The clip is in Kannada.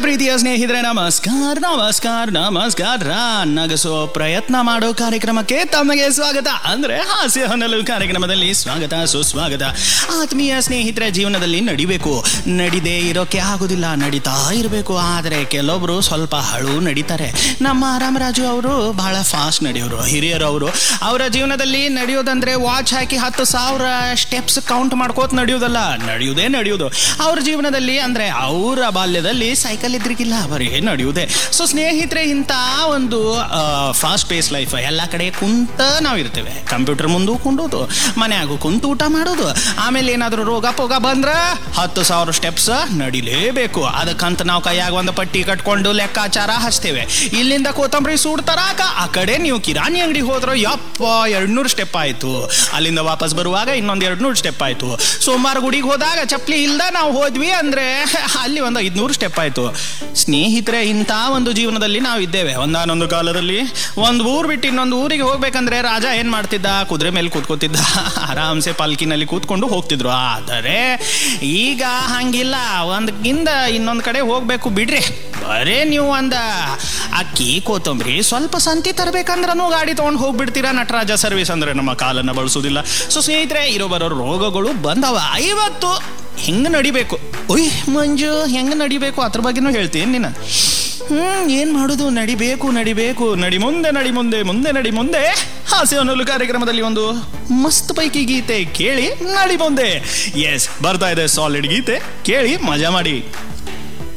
ಪ್ರೀತಿಯ ಸ್ನೇಹಿತರೆ ನಮಸ್ಕಾರ ನಮಸ್ಕಾರ ನಮಸ್ಕಾರ ನಗಸೋ ಪ್ರಯತ್ನ ಮಾಡೋ ಕಾರ್ಯಕ್ರಮಕ್ಕೆ ತಮಗೆ ಸ್ವಾಗತ ಅಂದ್ರೆ ಹಾಸ್ಯ ಹೊನಲು ಕಾರ್ಯಕ್ರಮದಲ್ಲಿ ಸ್ವಾಗತ ಸುಸ್ವಾಗತ ಆತ್ಮೀಯ ಸ್ನೇಹಿತರ ಜೀವನದಲ್ಲಿ ನಡಿಬೇಕು ನಡಿದೇ ಇರೋಕೆ ಆಗೋದಿಲ್ಲ ನಡೀತಾ ಇರಬೇಕು ಆದರೆ ಕೆಲವೊಬ್ರು ಸ್ವಲ್ಪ ಹಳು ನಡೀತಾರೆ ನಮ್ಮ ರಾಮರಾಜು ಅವರು ಬಹಳ ಫಾಸ್ಟ್ ನಡೆಯೋರು ಹಿರಿಯರು ಅವರು ಅವರ ಜೀವನದಲ್ಲಿ ನಡೆಯೋದಂದ್ರೆ ವಾಚ್ ಹಾಕಿ ಹತ್ತು ಸಾವಿರ ಸ್ಟೆಪ್ಸ್ ಕೌಂಟ್ ಮಾಡ್ಕೋತ ನಡೆಯೋದಲ್ಲ ನಡೆಯುವುದೇ ನಡೆಯುವುದು ಅವ್ರ ಜೀವನದಲ್ಲಿ ಅಂದ್ರೆ ಅವರ ಬಾಲ್ಯದಲ್ಲಿ ಸೈಕಲ್ ಇದ್ರಿಗಿಲ್ಲ ಬರೀ ನಡೆಯುವುದೇ ಸೊ ಸ್ನೇಹಿತರೆ ಇಂಥ ಒಂದು ಫಾಸ್ಟ್ ಪೇಸ್ ಲೈಫ್ ಎಲ್ಲ ಕಡೆ ಕುಂತ ನಾವು ಇರ್ತೇವೆ ಕಂಪ್ಯೂಟರ್ ಮುಂದೆ ಕುಂಡೋದು ಮನ್ಯಾಗೂ ಕುಂತು ಊಟ ಮಾಡೋದು ಆಮೇಲೆ ಏನಾದರೂ ರೋಗ ಪೋಗ ಬಂದ್ರ ಹತ್ತು ಸಾವಿರ ಸ್ಟೆಪ್ಸ್ ನಡಿಲೇಬೇಕು ಅದಕ್ಕಂತ ನಾವು ಕೈಯಾಗ ಒಂದು ಪಟ್ಟಿ ಕಟ್ಕೊಂಡು ಲೆಕ್ಕಾಚಾರ ಹಚ್ತೇವೆ ಇಲ್ಲಿಂದ ಕೊತ್ತಂಬರಿ ಸೂಡ್ತಾರಾಕ ಆ ಕಡೆ ನೀವು ಕಿರಾಣಿ ಅಂಗಡಿ ಹೋದ್ರೆ ಯಪ್ಪ ಎರಡ್ನೂರು ಸ್ಟೆಪ್ ಆಯ್ತು ಅಲ್ಲಿಂದ ವಾಪಸ್ ಬರುವಾಗ ಇನ್ನೊಂದು ಎರಡ್ನೂರು ಸ್ಟೆಪ್ ಆಯ್ತು ಸೋಮವಾರ ಗುಡಿಗೆ ಹೋದಾಗ ಚಪ್ಪಲಿ ಇಲ್ದ ನಾವು ಹೋದ್ವಿ ಅಂದ್ರೆ ಅಲ್ಲಿ ಒಂದು ಐದ್ನೂರು ಸ್ಟೆಪ್ ಆಯ್ತು ಸ್ನೇಹಿತರೆ ಇಂಥ ಒಂದು ಜೀವನದಲ್ಲಿ ನಾವು ಇದ್ದೇವೆ ಒಂದಾನೊಂದು ಕಾಲದಲ್ಲಿ ಒಂದು ಊರು ಬಿಟ್ಟು ಇನ್ನೊಂದು ಊರಿಗೆ ಹೋಗ್ಬೇಕಂದ್ರೆ ರಾಜ ಏನ್ ಮಾಡ್ತಿದ್ದ ಕುದುರೆ ಮೇಲೆ ಕೂತ್ಕೋತಿದ್ದ ಆರಾಮ್ಸೆ ಪಾಲ್ಕಿನಲ್ಲಿ ಕೂತ್ಕೊಂಡು ಹೋಗ್ತಿದ್ರು ಆದರೆ ಈಗ ಹಂಗಿಲ್ಲ ಒಂದ್ಗಿಂದ ಇನ್ನೊಂದು ಕಡೆ ಹೋಗ್ಬೇಕು ಬಿಡ್ರಿ ಬರೇ ನೀವು ಒಂದ ಅಕ್ಕಿ ಕೊತ್ತಂಬರಿ ಸ್ವಲ್ಪ ಸಂತಿ ತರಬೇಕಂದ್ರೂ ಗಾಡಿ ತೊಗೊಂಡು ಹೋಗ್ಬಿಡ್ತೀರಾ ನಟರಾಜ ಸರ್ವಿಸ್ ಅಂದ್ರೆ ನಮ್ಮ ಕಾಲನ್ನ ಬಳಸೋದಿಲ್ಲ ಸೊ ಸ್ನೇಹಿತರೆ ಇರೋ ಬರೋ ರೋಗಗಳು ಬಂದವ ಇವತ್ತು ಹೆಂಗೆ ನಡಿಬೇಕು ಒಯ್ ಮಂಜು ಹೆಂಗೆ ನಡಿಬೇಕು ಅದ್ರ ಬಗ್ಗೆನೂ ಹೇಳ್ತೀನಿ ನೀನು ಹ್ಮ್ ಏನ್ ಮಾಡುದು ನಡಿಬೇಕು ನಡಿಬೇಕು ನಡಿ ಮುಂದೆ ನಡಿ ಮುಂದೆ ಮುಂದೆ ನಡಿ ಮುಂದೆ ಹಾಸ್ಯ ಅನ್ನೋಲು ಕಾರ್ಯಕ್ರಮದಲ್ಲಿ ಒಂದು ಮಸ್ತ್ ಪೈಕಿ ಗೀತೆ ಕೇಳಿ ನಡಿ ಮುಂದೆ ಎಸ್ ಬರ್ತಾ ಇದೆ ಸಾಲಿಡ್ ಗೀತೆ ಕೇಳಿ ಮಜಾ ಮಾಡಿ